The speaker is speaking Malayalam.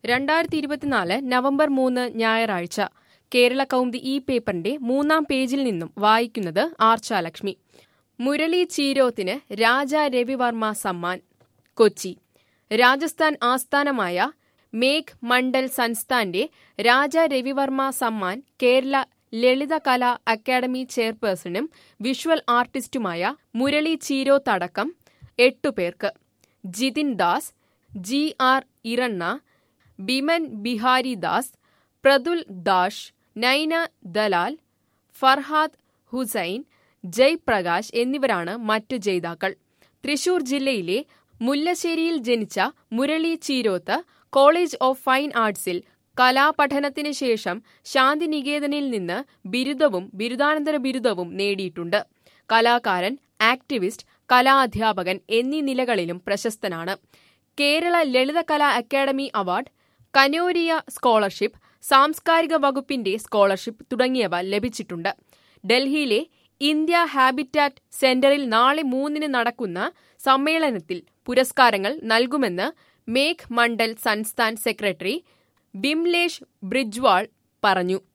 രണ്ടായിരത്തി ഇരുപത്തിനാല് നവംബർ മൂന്ന് ഞായറാഴ്ച കേരള കൗമുദി ഈ പേപ്പറിന്റെ മൂന്നാം പേജിൽ നിന്നും വായിക്കുന്നത് ആർച്ചാലക്ഷ്മി മുരളി ചീരോത്തിന് രാജ രവിവർമ്മ സമ്മാൻ കൊച്ചി രാജസ്ഥാൻ ആസ്ഥാനമായ മേഘ് മണ്ഡൽ സംസ്ഥാന്റെ രാജ രവിവർമ്മ സമ്മാൻ കേരള ലളിത കലാ അക്കാദമി ചെയർപേഴ്സണും വിഷ്വൽ ആർട്ടിസ്റ്റുമായ മുരളി ചീരോത്തടക്കം എട്ടുപേർക്ക് ജിതിൻ ദാസ് ജി ആർ ഇറണ്ണ ബിമൻ ബിഹാരി ദാസ് പ്രതുൽ ദാഷ് നൈന ദലാൽ ഫർഹാദ് ഹുസൈൻ ജയ്പ്രകാശ് എന്നിവരാണ് മറ്റു ജേതാക്കൾ തൃശൂർ ജില്ലയിലെ മുല്ലശ്ശേരിയിൽ ജനിച്ച Murali Cheeroth college of fine ആർട്സിൽ കലാപഠനത്തിന് ശേഷം ശാന്തിനികേതനിൽ നിന്ന് ബിരുദവും ബിരുദാനന്തര ബിരുദവും നേടിയിട്ടുണ്ട് കലാകാരൻ ആക്ടിവിസ്റ്റ് കലാഅധ്യാപകൻ എന്നീ നിലകളിലും പ്രശസ്തനാണ് Kerala Lalithakala academy award Kanoria scholarship സാംസ്കാരിക വകുപ്പിന്റെ സ്കോളർഷിപ്പ് തുടങ്ങിയവ ലഭിച്ചിട്ടുണ്ട് ഡൽഹിയിലെ ഇന്ത്യ ഹാബിറ്റാറ്റ് സെന്ററിൽ നാളെ മൂന്നിന് നടക്കുന്ന സമ്മേളനത്തിൽ പുരസ്കാരങ്ങൾ നൽകുമെന്ന് മേഘ് മണ്ഡൽ സംസ്ഥാൻ സെക്രട്ടറി ബിംലേഷ് ബ്രിജ്വാൾ പറഞ്ഞു